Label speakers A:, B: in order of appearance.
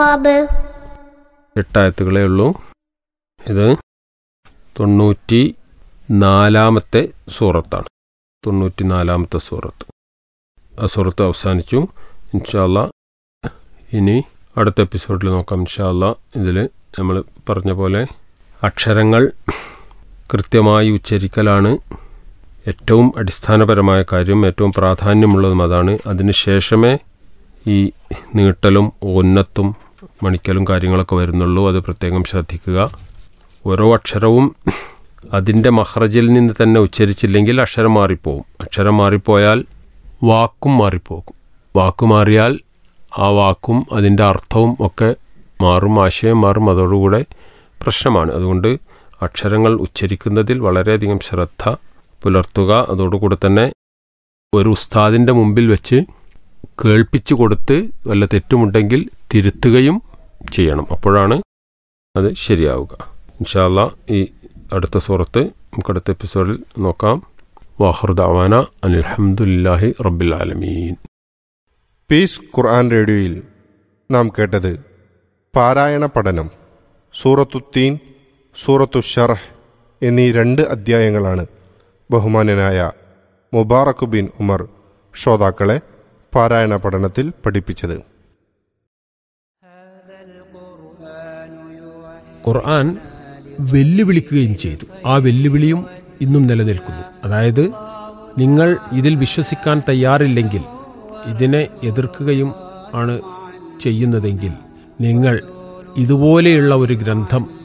A: ബാബ്
B: എട്ടായത്തുകളേ ഉള്ളൂ ഇത് തൊണ്ണൂറ്റി നാലാമത്തെ സൂറത്താണ് തൊണ്ണൂറ്റി നാലാമത്തെ സൂറത്ത് ആ സൂറത്ത് അവസാനിച്ചു ഇൻഷാല്ല ഇനി അടുത്ത എപ്പിസോഡിൽ നോക്കാം ഇൻഷാല്ല ഇതിൽ നമ്മൾ പറഞ്ഞ പോലെ അക്ഷരങ്ങൾ കൃത്യമായി ഉച്ചരിക്കലാണ് ഏറ്റവും അടിസ്ഥാനപരമായ കാര്യം ഏറ്റവും പ്രാധാന്യമുള്ളതും അതാണ് അതിനുശേഷമേ ഈ നീട്ടലും ഓന്നത്തും മണിക്കലും കാര്യങ്ങളൊക്കെ വരുന്നുള്ളൂ അത് പ്രത്യേകം ശ്രദ്ധിക്കുക ഓരോ അക്ഷരവും അതിൻ്റെ മഹ്റജിൽ നിന്ന് തന്നെ ഉച്ചരിച്ചില്ലെങ്കിൽ അക്ഷരം മാറിപ്പോവും അക്ഷരം മാറിപ്പോയാൽ വാക്കും മാറിപ്പോകും വാക്ക് മാറിയാൽ ആ വാക്കും അതിൻ്റെ അർത്ഥവും ഒക്കെ മാറും ആശയം മാറും അതോടുകൂടെ പ്രശ്നമാണ് അതുകൊണ്ട് അക്ഷരങ്ങൾ ഉച്ചരിക്കുന്നതിൽ വളരെയധികം ശ്രദ്ധ പുലർത്തുക അതോടുകൂടെ തന്നെ ഒരു ഉസ്താദിൻ്റെ മുമ്പിൽ വെച്ച് കേൾപ്പിച്ചു കൊടുത്ത് വല്ല തെറ്റുമുണ്ടെങ്കിൽ തിരുത്തുകയും ചെയ്യണം അപ്പോഴാണ് അത് ശരിയാവുക ഇൻഷാല്ല ഈ അടുത്ത സൂറത്ത് നമുക്ക് അടുത്ത എപ്പിസോഡിൽ നോക്കാം വാഹുർദാവാന അനിൽഹമുല്ലാഹി റബ്ബിൽ ആലമീൻ
C: പീസ് ഖുർആൻ റേഡിയോയിൽ നാം കേട്ടത് പാരായണ പഠനം സൂറത്തുത്തീൻ സൂറത്തു ഷറഹ് എന്നീ രണ്ട് അധ്യായങ്ങളാണ് ബഹുമാന്യനായ മുബാറക് ബിൻ ഉമർ ശ്രോതാക്കളെ പാരായണ പഠനത്തിൽ പഠിപ്പിച്ചത്
D: ഖുർആൻ വെല്ലുവിളിക്കുകയും ചെയ്തു ആ വെല്ലുവിളിയും ഇന്നും നിലനിൽക്കുന്നു അതായത് നിങ്ങൾ ഇതിൽ വിശ്വസിക്കാൻ തയ്യാറില്ലെങ്കിൽ ഇതിനെ എതിർക്കുകയും ആണ് ചെയ്യുന്നതെങ്കിൽ നിങ്ങൾ ഇതുപോലെയുള്ള ഒരു ഗ്രന്ഥം